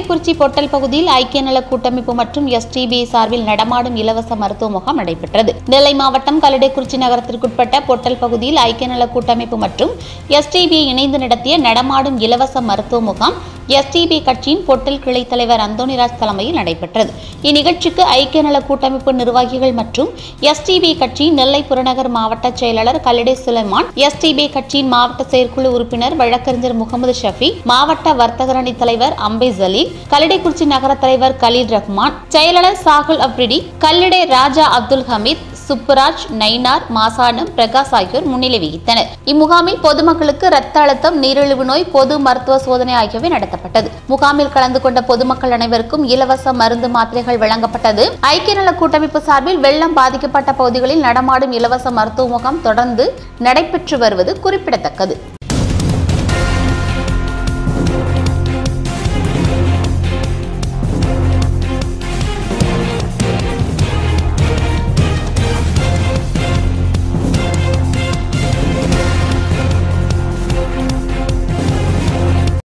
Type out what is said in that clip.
கல்லடைக்குறிச்சி பொட்டல் பகுதியில் ஐக்கிய நல கூட்டமைப்பு மற்றும் எஸ்டிபி சார்பில் நடமாடும் இலவச மருத்துவ முகாம் நடைபெற்றது நெல்லை மாவட்டம் கல்லடைக்குறிச்சி நகரத்திற்குட்பட்ட பொட்டல் பகுதியில் ஐக்கிய நல கூட்டமைப்பு மற்றும் எஸ்டிபி இணைந்து நடத்திய நடமாடும் இலவச மருத்துவ முகாம் எஸ்டிபி கட்சியின் பொட்டல் கிளை தலைவர் அந்தோணிராஜ் தலைமையில் நடைபெற்றது இந்நிகழ்ச்சிக்கு ஐக்கிய நல கூட்டமைப்பு நிர்வாகிகள் மற்றும் எஸ்டிபி கட்சியின் நெல்லை புறநகர் மாவட்ட செயலாளர் கல்லடை சுலைமான் எஸ்டிபி கட்சியின் மாவட்ட செயற்குழு உறுப்பினர் வழக்கறிஞர் முகமது ஷஃபி மாவட்ட வர்த்தகர் அணி தலைவர் அம்பை ஜலீல் கல்லடைக்குறிச்சி நகர தலைவர் கலீல் ரஹ்மான் செயலாளர் சாகுல் அப்ரிடி கல்லிடை ராஜா அப்துல் ஹமீத் சுப்புராஜ் நைனார் மாசானம் பிரகாஷ் ஆகியோர் முன்னிலை வகித்தனர் இம்முகாமில் பொதுமக்களுக்கு இரத்த அழுத்தம் நீரிழிவு நோய் பொது மருத்துவ சோதனை ஆகியவை நடத்தப்பட்டது முகாமில் கலந்து கொண்ட பொதுமக்கள் அனைவருக்கும் இலவச மருந்து மாத்திரைகள் வழங்கப்பட்டது ஐக்கிய நல கூட்டமைப்பு சார்பில் வெள்ளம் பாதிக்கப்பட்ட பகுதிகளில் நடமாடும் இலவச மருத்துவ முகாம் தொடர்ந்து நடைபெற்று வருவது குறிப்பிடத்தக்கது